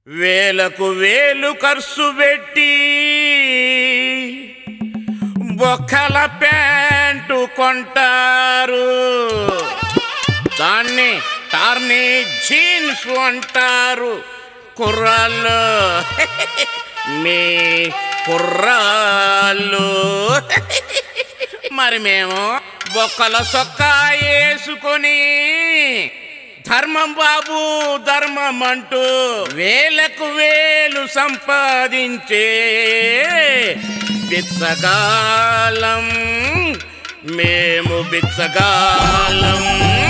వేలకు వేలు ఖర్చు పెట్టి బొక్కల ప్యాంటు కొంటారు దాన్ని టార్నీ జీన్స్ అంటారు కుర్రాళ్ళు మీ కుర్రాళ్ళు మరి మేము బొక్కల సొక్కా వేసుకొని ధర్మం బాబు ధర్మం అంటూ వేలకు వేలు సంపాదించే బిచ్చగాలం మేము బిచ్చగాలం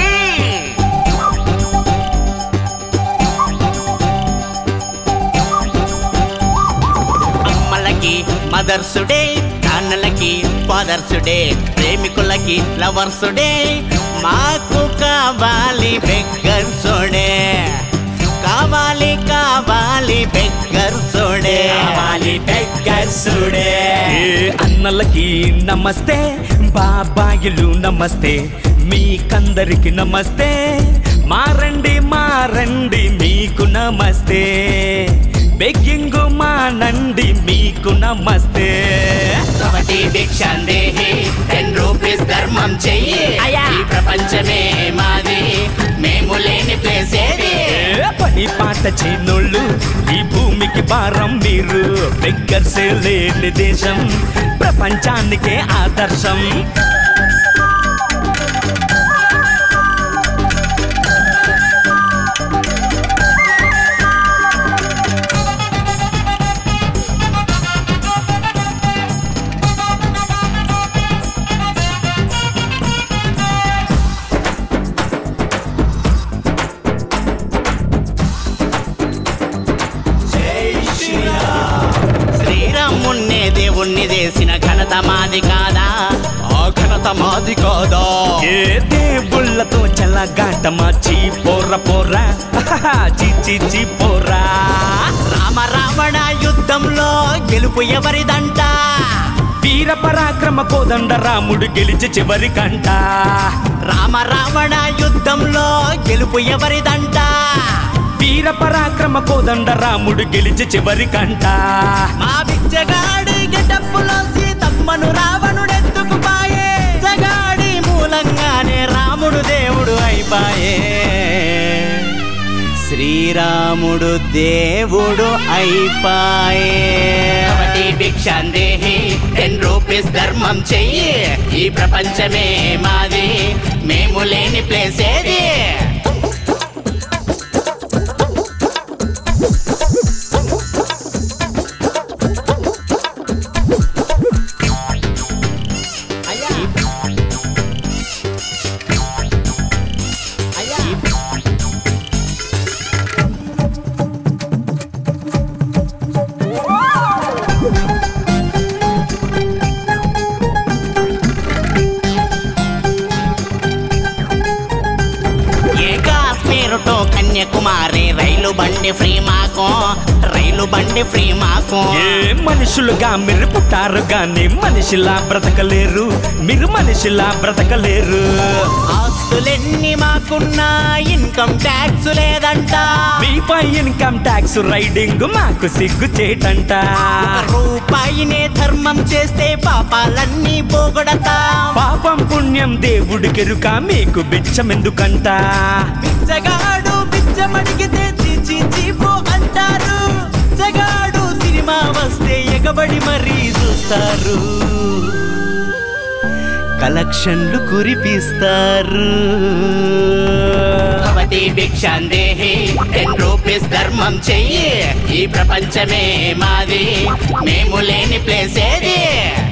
అమ్మలకి మదర్స్ డే నాన్నలకి ఫాదర్స్ డే ప్రేమికులకి లవర్స్ డే మాకు కావాలి బెగ్గర్స్ డే కావాలి కావాలి బెగ్గర్స్ డే కావాలి బెగ్గర్స్ డే ఏ అన్నలకి నమస్తే బాబాయిలు నమస్తే మీకందరికి నమస్తే మారండి మారండి మీకు నమస్తే బెగ్గింగు మానండి మీకు నమస్తే ఒకటి భిక్షందేహి టెన్ రూపీస్ ధర్మం చెయ్యి ఈ ప్రపంచమే మాది మేము లేని ప్లేస్ ఏది ఏ పని పాట చేయనోళ్ళు ఈ భూమికి భారం మీరు బెగ్గర్సే లేని దేశం ప్రపంచానికే ఆదర్శం శ్రీరామున్నే దేవుణ్ణి చేసిన ఘనత మాది కాదా ఆ ఘనత మాది కాదా ఏ దేవుళ్ళతో చల్లగాటమా చీ పోర పోరా చీ చీ చీ పోరా రామ రావణ యుద్ధంలో గెలుపు ఎవరిదంట వీర పరాక్రమ కోదండ రాముడు గెలిచి చివరి కంట రామ రావణ యుద్ధంలో గెలుపు ఎవరిదంట వీర పరాక్రమ కోదండ రాముడు గెలిచి చివరి కంట మా బిచ్చగాడి గెటప్పులో సీతమ్మను రావణుడెత్తుకు పాయే జగాడి మూలంగానే రాముడు దేవుడు అయిపాయే శ్రీరాముడు దేవుడు అయిపాయే కాబట్టి భిక్షందేహి టెన్ రూపీస్ ధర్మం చెయ్యి ఈ ప్రపంచమే మాది మేము లేని ప్లేస్ ఏది ఏ కాశ్మీర్ టు కన్యాకుమారి రైలు బండి ఫ్రీ మాకు రైలు బండి ఫ్రీ మాకు ఏ మనుషులుగా మీరు పుట్టారు గాని మనిషిలా బ్రతకలేరు మీరు మనిషిలా బ్రతకలేరు ఆస్తులెన్ని మాకున్నా ఇన్కమ్ ట్యాక్స్ లేదంట మీపై ఇన్కమ్ ట్యాక్స్ రైడింగ్ మాకు సిగ్గు చేటంట రూపాయినే ధర్మం చేస్తే పాపాలన్నీ పోగొడతా పాపం పుణ్యం దేవుడికెరుక మీకు బిచ్చమెందుకంట బిచ్చగాడు బిచ్చమడిగితే చీచి చీపు అంటారు బిచ్చగాడు సినిమా వస్తే ఎగబడి మరీ చూస్తారు కలెక్షన్లు కురిపిస్తారు భవతి భిక్షందేహి టెన్ రూపీస్ ధర్మం చెయ్యి ఈ ప్రపంచమే మాది మేము లేని ప్లేస్ ఏది